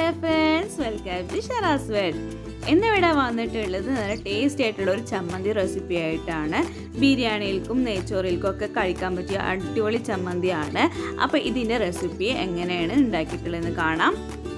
friends welcome to Sharas world ഇന്നിവിടെ വന്നിട്ടുള്ളത് നല്ല ടേസ്റ്റി ആയിട്ടുള്ള ഒരു ചമ്മന്തി റെസിപ്പി ആയിട്ടാണ് ബിരിയാണിയിൽക്കും നെയ്ച്ചോറിൽക്കും ഒക്കെ കഴിക്കാൻ പറ്റിയ അടിപൊളി ചമ്മന്തിയാണ് അപ്പോൾ ഇതിൻ്റെ റെസിപ്പി എങ്ങനെയാണ് ഉണ്ടാക്കിയിട്ടുള്ളതെന്ന് കാണാം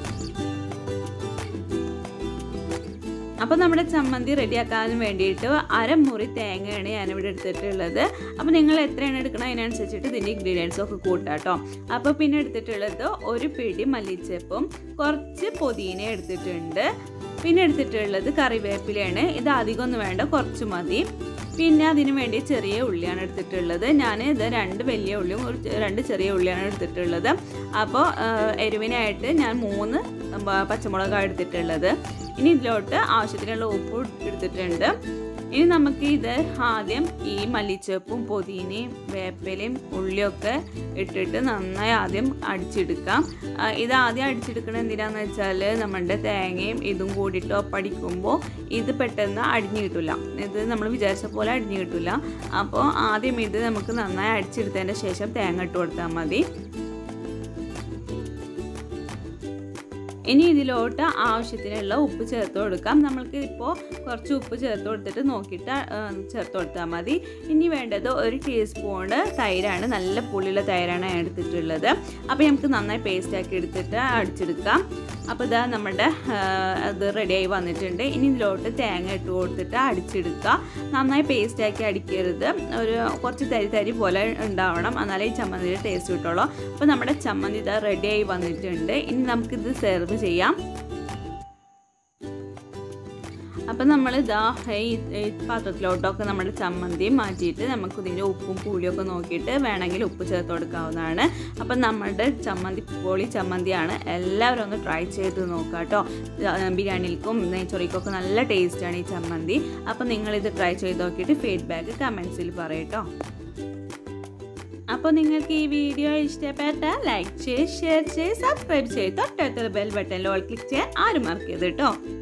അപ്പോൾ നമ്മുടെ ചമ്മന്തി റെഡിയാക്കാൻ വേണ്ടിയിട്ട് അരമുറി തേങ്ങയാണ് ഞാനിവിടെ എടുത്തിട്ടുള്ളത് അപ്പോൾ നിങ്ങൾ എത്രയാണ് എടുക്കണം അതിനനുസരിച്ചിട്ട് ഇതിൻ്റെ ഇൻഗ്രീഡിയൻസ് ഒക്കെ കൂട്ടാം കേട്ടോ അപ്പോൾ പിന്നെ എടുത്തിട്ടുള്ളത് ഒരു പിടി മല്ലിച്ചപ്പും കുറച്ച് പൊതിന എടുത്തിട്ടുണ്ട് പിന്നെ എടുത്തിട്ടുള്ളത് കറിവേപ്പിലയാണ് ഇത് അധികമൊന്നും വേണ്ട കുറച്ച് മതി പിന്നെ അതിന് വേണ്ടി ചെറിയ ഉള്ളിയാണ് എടുത്തിട്ടുള്ളത് ഞാൻ ഇത് രണ്ട് വലിയ ഉള്ളിയും ഒരു രണ്ട് ചെറിയ ഉള്ളിയാണ് എടുത്തിട്ടുള്ളത് അപ്പോൾ എരിവിനായിട്ട് ഞാൻ മൂന്ന് പച്ചമുളകാണ് എടുത്തിട്ടുള്ളത് ഇനി ഇതിലോട്ട് ആവശ്യത്തിനുള്ള ഉപ്പ് എടുത്തിട്ടുണ്ട് ഇനി നമുക്ക് ഇത് ആദ്യം ഈ മല്ലിച്ചപ്പും പൊതിനയും വേപ്പിലയും ഉള്ളിയൊക്കെ ഇട്ടിട്ട് നന്നായി ആദ്യം അടിച്ചെടുക്കാം ഇത് ആദ്യം അടിച്ചെടുക്കണം എന്തിനാന്ന് വെച്ചാൽ നമ്മുടെ തേങ്ങയും ഇതും കൂടിയിട്ട് ഒപ്പടിക്കുമ്പോൾ ഇത് പെട്ടെന്ന് അടിഞ്ഞു കിട്ടില്ല ഇത് നമ്മൾ വിചാരിച്ച പോലെ അടിഞ്ഞു കിട്ടില്ല അപ്പോൾ ആദ്യം ഇത് നമുക്ക് നന്നായി അടിച്ചെടുത്തതിൻ്റെ ശേഷം തേങ്ങ ഇട്ട് കൊടുത്താൽ മതി ഇനി ഇതിലോട്ട് ആവശ്യത്തിനുള്ള ഉപ്പ് ചേർത്ത് കൊടുക്കാം നമ്മൾക്ക് ഇപ്പോൾ കുറച്ച് ഉപ്പ് ചേർത്ത് കൊടുത്തിട്ട് നോക്കിയിട്ട് ചേർത്ത് കൊടുത്താൽ മതി ഇനി വേണ്ടത് ഒരു ടീസ്പൂണ് തൈരാണ് നല്ല പുളിയുള്ള തൈരാണ് ഞാൻ എടുത്തിട്ടുള്ളത് അപ്പോൾ നമുക്ക് നന്നായി പേസ്റ്റ് ആക്കി എടുത്തിട്ട് അടിച്ചെടുക്കാം അപ്പോൾ ഇതാ നമ്മുടെ അത് റെഡിയായി വന്നിട്ടുണ്ട് ഇനി ഇതിലോട്ട് തേങ്ങ ഇട്ട് കൊടുത്തിട്ട് അടിച്ചെടുക്കുക നന്നായി പേസ്റ്റ് ആക്കി അടിക്കരുത് ഒരു കുറച്ച് തരി തരി പോലെ ഉണ്ടാവണം എന്നാലേ ഈ ചമ്മന്തിയുടെ ടേസ്റ്റ് കിട്ടുള്ളൂ അപ്പോൾ നമ്മുടെ ചമ്മന്തി ഇതാ റെഡിയായി വന്നിട്ടുണ്ട് ഇനി നമുക്കിത് സെർവ് ചെയ്യാം അപ്പം നമ്മൾ ഇതാ ഈ പാത്രത്തിലോട്ടൊക്കെ നമ്മുടെ ചമ്മന്തി മാറ്റിയിട്ട് നമുക്ക് ഇതിൻ്റെ ഉപ്പും പുളിയൊക്കെ നോക്കിയിട്ട് വേണമെങ്കിൽ ഉപ്പ് ചേർത്ത് കൊടുക്കാവുന്നതാണ് അപ്പം നമ്മുടെ ചമ്മന്തി പൊളി ചമ്മന്തിയാണ് എല്ലാവരും ഒന്ന് ട്രൈ ചെയ്ത് നോക്കുക കേട്ടോ ബിരിയാണിയിൽക്കും നെയ്ച്ചോറിക്കൊക്കെ നല്ല ടേസ്റ്റാണ് ഈ ചമ്മന്തി അപ്പം നിങ്ങളിത് ട്രൈ ചെയ്ത് നോക്കിയിട്ട് ഫീഡ്ബാക്ക് കമൻസിൽ പറയട്ടോ അപ്പോൾ നിങ്ങൾക്ക് ഈ വീഡിയോ ഇഷ്ടപ്പെട്ട ലൈക്ക് ചെയ്ത് ഷെയർ ചെയ്ത് സബ്സ്ക്രൈബ് ചെയ്ത് തൊട്ടടുത്തുള്ള ബെൽ ബട്ടണിൽ ഓൾ ക്ലിക്ക് ചെയ്യാൻ ആരും മറക്കരുത് കേട്ടോ